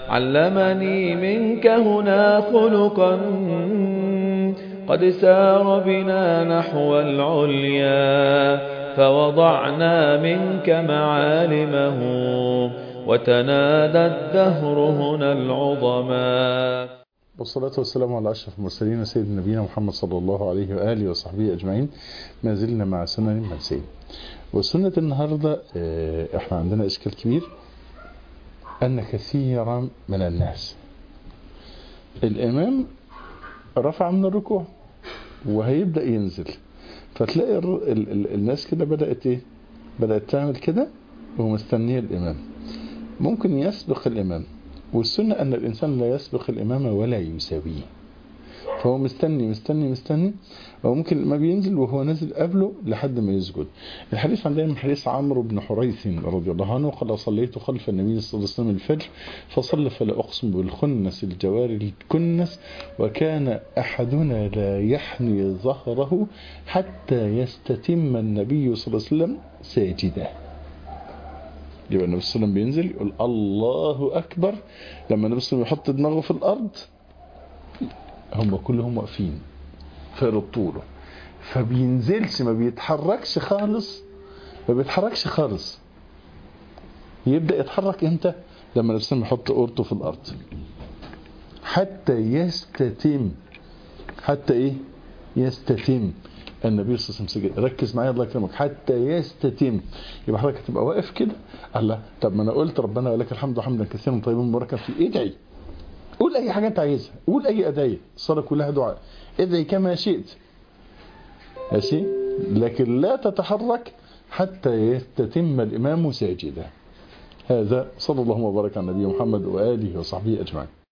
علمني منك هنا خلقا قد سار بنا نحو العليا فوضعنا منك معالمه وتنادى الدهر هنا العظما والصلاة والسلام على أشرف المرسلين سيد نبينا محمد صلى الله عليه وآله وصحبه أجمعين ما زلنا مع سنن المنسية وسنة النهاردة احنا عندنا إشكال كبير أن كثيرا من الناس الإمام رفع من الركوع وهيبدأ ينزل فتلاقي ال ال الناس كده بدأت ايه بدأت تعمل كده ومستنية الإمام ممكن يسبق الإمام والسنة أن الإنسان لا يسبق الإمام ولا يساويه فهو مستني مستني مستني وممكن الإمام ينزل وهو نازل قبله لحد ما يسجد الحديث عندنا من حديث عمرو بن حريث رضي الله عنه قال صليت خلف النبي صلى الله عليه وسلم الفجر فصلى فلا أقسم بالخنس الجوار الكنس وكان أحدنا لا يحني ظهره حتى يستتم النبي صلى الله عليه وسلم ساجدا يبقى النبي صلى الله عليه وسلم بينزل يقول الله أكبر لما النبي صلى الله عليه وسلم يحط دماغه في الأرض هم كلهم واقفين فارد طوله فبينزلش ما بيتحركش خالص ما بيتحركش خالص يبدأ يتحرك امتى لما النبي صلى الله عليه وسلم يحط قرطه في الأرض حتى يستتم حتى ايه يستتم النبي صلى الله عليه وسلم ركز معايا الله يكرمك حتى يستتم يبقى حضرتك تبقى واقف كده الله طب ما انا قلت ربنا ولك الحمد حمدا كثيرا طيبا مباركا فيه ادعي قول اي حاجه انت عايزها قول اي ادعيه الصلاه كلها دعاء ادعي كما شئت ماشي لكن لا تتحرك حتى يستتم الامام ساجدا هذا صلى الله وبارك على النبي محمد واله وصحبه اجمعين